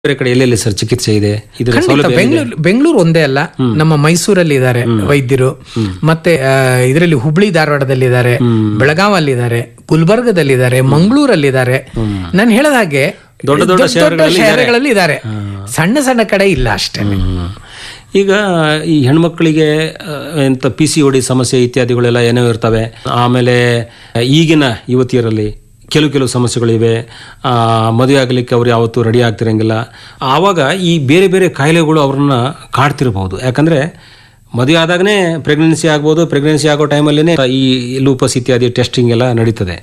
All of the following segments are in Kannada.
ಬೇರೆ ಕಡೆ ಎಲ್ಲೆಲ್ಲಿ ಸರ್ ಚಿಕಿತ್ಸೆ ಇದೆ ಇದರ ಖಂಡಿತ ಸೌಲಭ್ಯ ಎಲ್ಲಿದೆ? ಬೆಂಗಳೂರು ಬೆಂಗಳೂರು ಒಂದೇ ಅಲ್ಲ ನಮ್ಮ ಮೈಸೂರಲ್ಲಿ ಇದ್ದಾರೆ ವೈದ್ಯರು ಮತ್ತೆ ಇದರಲ್ಲಿ ಹುಬ್ಳಿ ಧಾರವಾಡದಲ್ಲಿ ಇದ್ದಾರೆ ಬೆಳಗಾವಲ್ಲಿ ಇದ್ದಾರೆ ಗುಲ್ಬರ್ಗದಲ್ಲಿದ್ದಾರೆ ಮಂಗಳೂರಲ್ಲಿದ್ದಾರೆ ನಾನು ಹೇಳದ ಹಾಗೆ ದೊಡ್ಡ ದೊಡ್ಡ ಶಹರಗಳಲ್ಲಿ ಇದ್ದಾರೆ. ಶಹರಗಳಲ್ಲಿ ಇದ್ದಾರೆ ಸಣ್ಣ ಸಣ್ಣ ಕಡೆ ಇಲ್ಲ ಅಷ್ಟೇ ಹ್ಮ್. ಈಗ ಈ ಹೆಣ್ಮಕ್ಳಿಗೆ ಆ, ಎಂತ ಪಿ ಸಿ ಒಡಿ ಸಮಸ್ಯೆ ಇತ್ಯಾದಿಗಳೆಲ್ಲ ಏನೋ ಇರ್ತವೆ ಆಮೇಲೆ ಈಗಿನ ಯುವತಿಯರಲ್ಲಿ ಕೆಲವು ಕೆಲವು ಸಮಸ್ಯೆಗಳಿವೆ ಆ, ಮದುವೆ ಆಗಲಿಕ್ಕೆ ಅವ್ರು ಯಾವತ್ತೂ ರೆಡಿ ಆಗ್ತಿರಂಗಿಲ್ಲ ಆವಾಗ ಈ ಬೇರೆ ಬೇರೆ ಕಾಯಿಲೆಗಳು ಅವ್ರನ್ನ ಕಾಡ್ತಿರ್ಬೋದು ಯಾಕಂದ್ರೆ ಮದುವೆ ಆದಾಗನೇ ಪ್ರೆಗ್ನೆನ್ಸಿ ಆಗ್ಬೋದು ಪ್ರೆಗ್ನೆನ್ಸಿ ಆಗೋ ಟೈಮಲ್ಲೇ ಈ ಲೂಪಸ್ ಇತ್ಯಾದಿ ಟೆಸ್ಟಿಂಗ್ ಎಲ್ಲ ನಡೀತದೆ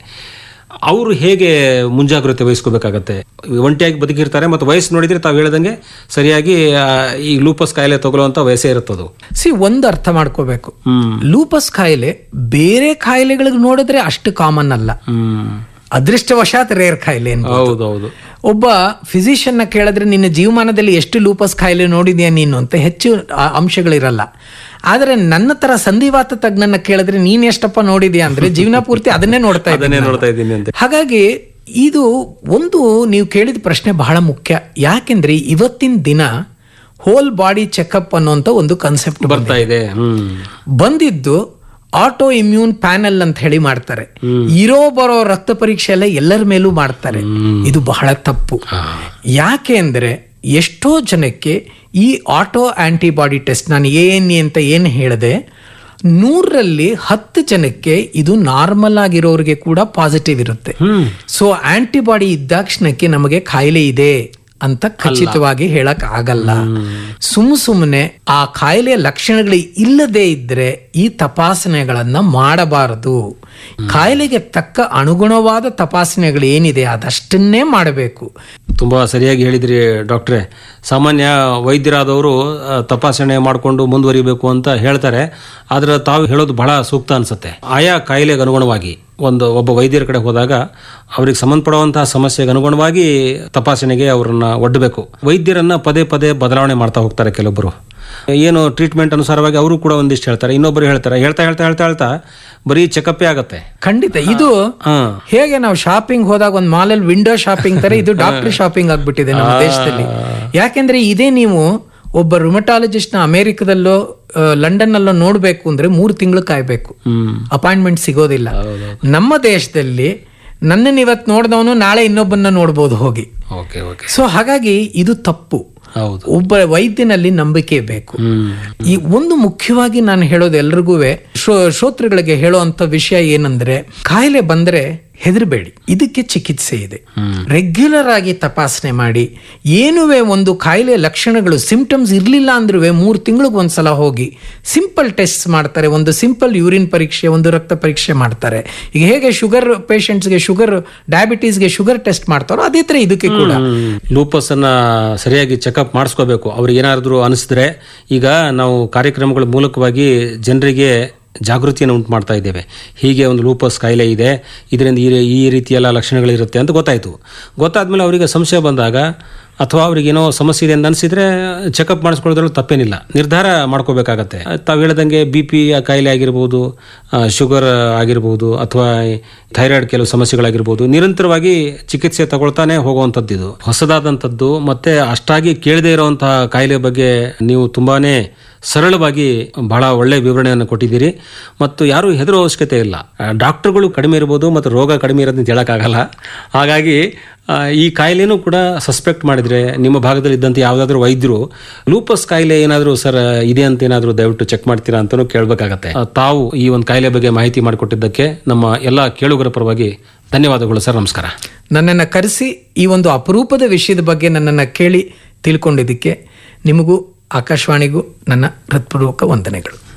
ಅವರು ಹೇಗೆ ಮುಂಜಾಗ್ರತೆ ವಹಿಸ್ಕೋಬೇಕಾಗತ್ತೆ ಒಂಟಿಯಾಗಿ ಬದುಕಿರ್ತಾರೆ ಮತ್ತು ವಯಸ್ಸು ನೋಡಿದ್ರೆ ತಾವು ಹೇಳ್ದಂಗೆ ಸರಿಯಾಗಿ ಆ, ಈ ಲೂಪಸ್ ಕಾಯಿಲೆ ತಗೊಳ್ಳುವಂತ ವಯಸ್ಸೇ ಇರುತ್ತದು ಸಿ ಒಂದು ಅರ್ಥ ಮಾಡ್ಕೋಬೇಕು ಹ್ಮ್ ಲೂಪಸ್ ಕಾಯಿಲೆ ಬೇರೆ ಕಾಯಿಲೆಗಳಿಗೆ ನೋಡಿದ್ರೆ ಅಷ್ಟು ಕಾಮನ್ ಅಲ್ಲ ಹ್ಮ್ ಅದೃಷ್ಟವಶಾತ್ ರೇರ್ ಕಾಯಿಲೆ ಏನು ಹೌದೌದು ಒಬ್ಬ ಫಿಸಿಷಿಯನ್ನ ಕೇಳಿದ್ರೆ ನಿನ್ನ ಜೀವಮಾನದಲ್ಲಿ ಎಷ್ಟು ಲೂಪಸ್ ಕಾಯಿಲೆ ನೋಡಿದ್ಯಾ ನೀನು ಅಂತ ಹೆಚ್ಚು ಆ- ಅಂಶಗಳಿರಲ್ಲ ಆದರೆ ನನ್ನ ತರ ಸಂಧಿವಾತ ತಜ್ಞನ ಕೇಳಿದ್ರೆ ನೀನ್ ಎಷ್ಟಪ್ಪ ನೋಡಿದ್ಯಾ ಅಂದ್ರೆ ಜೀವನ ಪೂರ್ತಿ ಅದನ್ನೇ ನೋಡ್ತಾ ಅದನ್ನೇ ಇದ್ದೇನೆ ನೋಡ್ತಾ ಇದ್ದೀನಿ ಅಂತ ಹಾಗಾಗಿ ಇದು ಒಂದು ನೀವು ಕೇಳಿದ ಪ್ರಶ್ನೆ ಬಹಳ ಮುಖ್ಯ ಯಾಕೆಂದ್ರೆ ಇವತ್ತಿನ ದಿನ ಹೋಲ್ ಬಾಡಿ ಚೆಕಪ್ ಅನ್ನುವಂತ ಒಂದು ಕಾನ್ಸೆಪ್ಟ್ ಬರ್ತಾ ಇದೆ ಹ್ಮ್ ಬಂದಿದ್ದು ಆಟೋ ಇಮ್ಯೂನ್ ಪ್ಯಾನೆಲ್ ಅಂತ ಹೇಳಿ ಮಾಡ್ತಾರೆ ಇರೋ ಬರೋ ರಕ್ತ ಪರೀಕ್ಷೆ ಎಲ್ಲ ಎಲ್ಲರ ಮೇಲೂ ಮಾಡ್ತಾರೆ ಇದು ಬಹಳ ತಪ್ಪು ಯಾಕೆ ಅಂದ್ರೆ ಎಷ್ಟೋ ಜನಕ್ಕೆ ಈ ಆಟೋ ಆಂಟಿಬಾಡಿ ಟೆಸ್ಟ್ ನಾನು ಎ ಎನ್ ಎ ಅಂತ ಏನು ಹೇಳಿದೆ ನೂರರಲ್ಲಿ ಹತ್ತು ಜನಕ್ಕೆ ಇದು ನಾರ್ಮಲ್ ಆಗಿರೋರಿಗೆ ಕೂಡ ಪಾಸಿಟಿವ್ ಇರುತ್ತೆ ಸೊ ಆಂಟಿಬಾಡಿ ಇದ್ದಾಕ್ಷಣಕ್ಕೆ ನಮಗೆ ಕಾಯಿಲೆ ಇದೆ ಅಂತ ಖಚಿತವಾಗಿ ಹೇಳಕ್ ಆಗಲ್ಲ ಸುಮ್ ಸುಮ್ಮನೆ ಆ ಕಾಯಿಲೆಯ ಲಕ್ಷಣಗಳು ಇಲ್ಲದೆ ಇದ್ರೆ ಈ ತಪಾಸಣೆಗಳನ್ನ ಮಾಡಬಾರದು ಕಾಯಿಲೆಗೆ ತಕ್ಕ ಅನುಗುಣವಾದ ತಪಾಸಣೆಗಳು ಏನಿದೆ ಅದಷ್ಟನ್ನೇ ಮಾಡಬೇಕು ತುಂಬಾ ಸರಿಯಾಗಿ ಹೇಳಿದ್ರಿ ಡಾಕ್ಟ್ರೆ ಸಾಮಾನ್ಯ ವೈದ್ಯರಾದವರು ಆ, ತಪಾಸಣೆ ಮಾಡಿಕೊಂಡು ಮುಂದುವರಿಬೇಕು ಅಂತ ಹೇಳ್ತಾರೆ ಆದ್ರೆ ತಾವು ಹೇಳೋದು ಬಹಳ ಸೂಕ್ತ ಅನ್ಸುತ್ತೆ ಆಯಾ ಕಾಯಿಲೆಗೆ ಅನುಗುಣವಾಗಿ ಒಂದು ಒಬ್ಬ ವೈದ್ಯರ ಕಡೆ ಹೋದಾಗ ಅವ್ರಿಗೆ ಸಂಬಂಧಪಡುವಂತಹ ಸಮಸ್ಯೆಗೆ ಅನುಗುಣವಾಗಿ ತಪಾಸಣೆಗೆ ಅವರನ್ನ ಒಡ್ಡಬೇಕು ವೈದ್ಯರನ್ನ ಪದೇ ಪದೇ ಬದಲಾವಣೆ ಮಾಡ್ತಾ ಹೋಗ್ತಾರೆ ಕೆಲವೊಬ್ಬರು ಏನು ಟ್ರೀಟ್ಮೆಂಟ್ ಅನುಸಾರವಾಗಿ ಅವರು ಕೂಡ ಒಂದಿಷ್ಟು ಹೇಳ್ತಾರೆ ಇನ್ನೊಬ್ಬರು ಹೇಳ್ತಾರೆ ಹೇಳ್ತಾ ಹೇಳ್ತಾ ಹೇಳ್ತಾ ಹೇಳ್ತಾ ಬರೀ ಚೆಕಪ್ಪೇ ಆಗತ್ತೆ ಖಂಡಿತ ಇದು ಹಾ ಹೇಗೆ ನಾವು ಶಾಪಿಂಗ್ ಹೋದಾಗ ಒಂದು ಮಾಲಲ್ಲಿ ವಿಂಡೋ ಶಾಪಿಂಗ್ ತರ ಇದು ಡಾಕ್ಟರ್ ಶಾಪಿಂಗ್ ಆಗ್ಬಿಟ್ಟಿದೆ ನಮ್ಮ ದೇಶದಲ್ಲಿ ಯಾಕೆಂದ್ರೆ ಇದೇ ನೀವು ಒಬ್ಬ ರುಮಟಾಲಜಿಸ್ಟ್ ನ ಅಮೆರಿಕದಲ್ಲೋ ಆ, ಲಂಡನ್ನಲ್ಲೋ ನೋಡ್ಬೇಕು ಅಂದ್ರೆ ಮೂರು ತಿಂಗಳು ಕಾಯ್ಬೇಕು ಹ್ಮ್ ಅಪಾಯಿಂಟ್ಮೆಂಟ್ ಸಿಗೋದಿಲ್ಲ ನಮ್ಮ ದೇಶದಲ್ಲಿ ನನ್ನನ್ನು ಇವತ್ತು ನೋಡಿದವನು ನಾಳೆ ಇನ್ನೊಬ್ಬನ್ನ ನೋಡ್ಬೋದು ಹೋಗಿ ಓಕೆ ಓಕೆ ಸೊ ಹಾಗಾಗಿ ಇದು ತಪ್ಪು ಹೌದು ಒಬ್ಬ ವೈದ್ಯನಲ್ಲಿ ನಂಬಿಕೆ ಬೇಕು ಹ್ಮ್ ಈ ಒಂದು ಮುಖ್ಯವಾಗಿ ನಾನು ಹೇಳೋದು ಎಲ್ರಿಗೂ ಶ್ರೋತೃಗಳಿಗೆ ಹೇಳುವಂತ ವಿಷಯ ಏನಂದ್ರೆ ಕಾಯಿಲೆ ಬಂದ್ರೆ ಹೆದರಬೇಡಿ ಇದಕ್ಕೆ ಚಿಕಿತ್ಸೆ ಇದೆ ರೆಗ್ಯುಲರ್ ಆಗಿ ತಪಾಸಣೆ ಮಾಡಿ ಏನುವೆ ಒಂದು ಕಾಯಿಲೆ ಲಕ್ಷಣಗಳು ಸಿಂಪ್ಟಮ್ಸ್ ಇರಲಿಲ್ಲ ಅಂದ್ರೂ ಮೂರು ತಿಂಗಳಿಗೆ ಒಂದ್ಸಲ ಹೋಗಿ ಸಿಂಪಲ್ ಟೆಸ್ಟ್ ಮಾಡ್ತಾರೆ ಒಂದು ಸಿಂಪಲ್ ಯೂರಿನ್ ಪರೀಕ್ಷೆ ಒಂದು ರಕ್ತ ಪರೀಕ್ಷೆ ಮಾಡ್ತಾರೆ ಈಗ ಹೇಗೆ ಶುಗರ್ ಪೇಷಂಟ್ಸ್ಗೆ ಶುಗರ್ ಡಯಾಬಿಟೀಸ್ಗೆ ಶುಗರ್ ಟೆಸ್ಟ್ ಮಾಡ್ತಾರೋ ಅದೇ ತರ ಇದಕ್ಕೆ ಕೂಡ ಲೂಪಸ್ ಅನ್ನ ಸರಿಯಾಗಿ ಚೆಕಪ್ ಮಾಡಿಸ್ಕೋಬೇಕು ಅವ್ರಿಗೆ ಏನಾದ್ರು ಅನಿಸಿದ್ರೆ ಈಗ ನಾವು ಕಾರ್ಯಕ್ರಮಗಳ ಮೂಲಕವಾಗಿ ಜನರಿಗೆ ಜಾಗೃತಿಯನ್ನು ಉಂಟು ಮಾಡ್ತಾ ಇದ್ದೇವೆ ಹೀಗೆ ಒಂದು ಲೂಪಸ್ ಕಾಯಿಲೆ ಇದೆ ಇದರಿಂದ ಈ ಈ ರೀತಿಯೆಲ್ಲ ಲಕ್ಷಣಗಳಿರುತ್ತೆ ಅಂತ ಗೊತ್ತಾಯಿತು ಗೊತ್ತಾದ್ಮೇಲೆ ಅವರಿಗೆ ಸಂಶಯ ಬಂದಾಗ ಅಥವಾ ಅವ್ರಿಗೇನೋ ಸಮಸ್ಯೆ ಇದೆ ಅಂತ ಅನಿಸಿದ್ರೆ ಚೆಕಪ್ ಮಾಡಿಸ್ಕೊಳ್ಳೋದ್ರಲ್ಲಿ ತಪ್ಪೇನಿಲ್ಲ ನಿರ್ಧಾರ ಮಾಡ್ಕೋಬೇಕಾಗತ್ತೆ ತಾವು ಹೇಳ್ದಂಗೆ ಬಿ ಪಿ ಕಾಯಿಲೆ ಆಗಿರ್ಬೋದು ಶುಗರ್ ಆಗಿರ್ಬೋದು ಅಥವಾ ಥೈರಾಯ್ಡ್ ಕೆಲವು ಸಮಸ್ಯೆಗಳಾಗಿರ್ಬೋದು ನಿರಂತರವಾಗಿ ಚಿಕಿತ್ಸೆ ತಗೊಳ್ತಾನೆ ಹೋಗುವಂಥದ್ದು ಇದು ಹೊಸದಾದಂಥದ್ದು ಮತ್ತೆ ಅಷ್ಟಾಗಿ ಕೇಳದೇ ಇರುವಂತಹ ಕಾಯಿಲೆ ಬಗ್ಗೆ ನೀವು ತುಂಬಾನೇ ಸರಳವಾಗಿ ಬಹಳ ಒಳ್ಳೆ ವಿವರಣೆಯನ್ನು ಕೊಟ್ಟಿದ್ದೀರಿ ಮತ್ತು ಯಾರು ಹೆದರೋ ಅವಶ್ಯಕತೆ ಇಲ್ಲ ಆ, ಡಾಕ್ಟರ್ಗಳು ಕಡಿಮೆ ಇರ್ಬೋದು ಮತ್ತು ರೋಗ ಕಡಿಮೆ ಇರೋದನ್ನ ಹೇಳೋಕ್ಕಾಗಲ್ಲ ಹಾಗಾಗಿ ಆ, ಈ ಕಾಯಿಲೆನೂ ಕೂಡ ಸಸ್ಪೆಕ್ಟ್ ಮಾಡಿದ್ರೆ ನಿಮ್ಮ ಭಾಗದಲ್ಲಿ ಇದ್ದಂಥ ಯಾವುದಾದ್ರೂ ವೈದ್ಯರು ಲೂಪಸ್ ಕಾಯಿಲೆ ಏನಾದರೂ ಸರ್ ಇದೆ ಅಂತ ಏನಾದರೂ ದಯವಿಟ್ಟು ಚೆಕ್ ಮಾಡ್ತೀರಾ ಅಂತಲೂ ಕೇಳಬೇಕಾಗತ್ತೆ ಆ, ತಾವು ಈ ಒಂದು ಕಾಯಿಲೆ ಬಗ್ಗೆ ಮಾಹಿತಿ ಮಾಡಿಕೊಟ್ಟಿದ್ದಕ್ಕೆ ನಮ್ಮ ಎಲ್ಲ ಕೇಳುಗರ ಪರವಾಗಿ ಧನ್ಯವಾದಗಳು ಸರ್ ನಮಸ್ಕಾರ ನನ್ನನ್ನು ಕರೆಸಿ ಈ ಒಂದು ಅಪರೂಪದ ವಿಷಯದ ಬಗ್ಗೆ ನನ್ನನ್ನು ಕೇಳಿ ತಿಳ್ಕೊಂಡಿದ್ದಕ್ಕೆ ನಿಮಗೂ ಆಕಾಶವಾಣಿಗೂ ನನ್ನ ಹೃತ್ಪೂರ್ವಕ ವಂದನೆಗಳು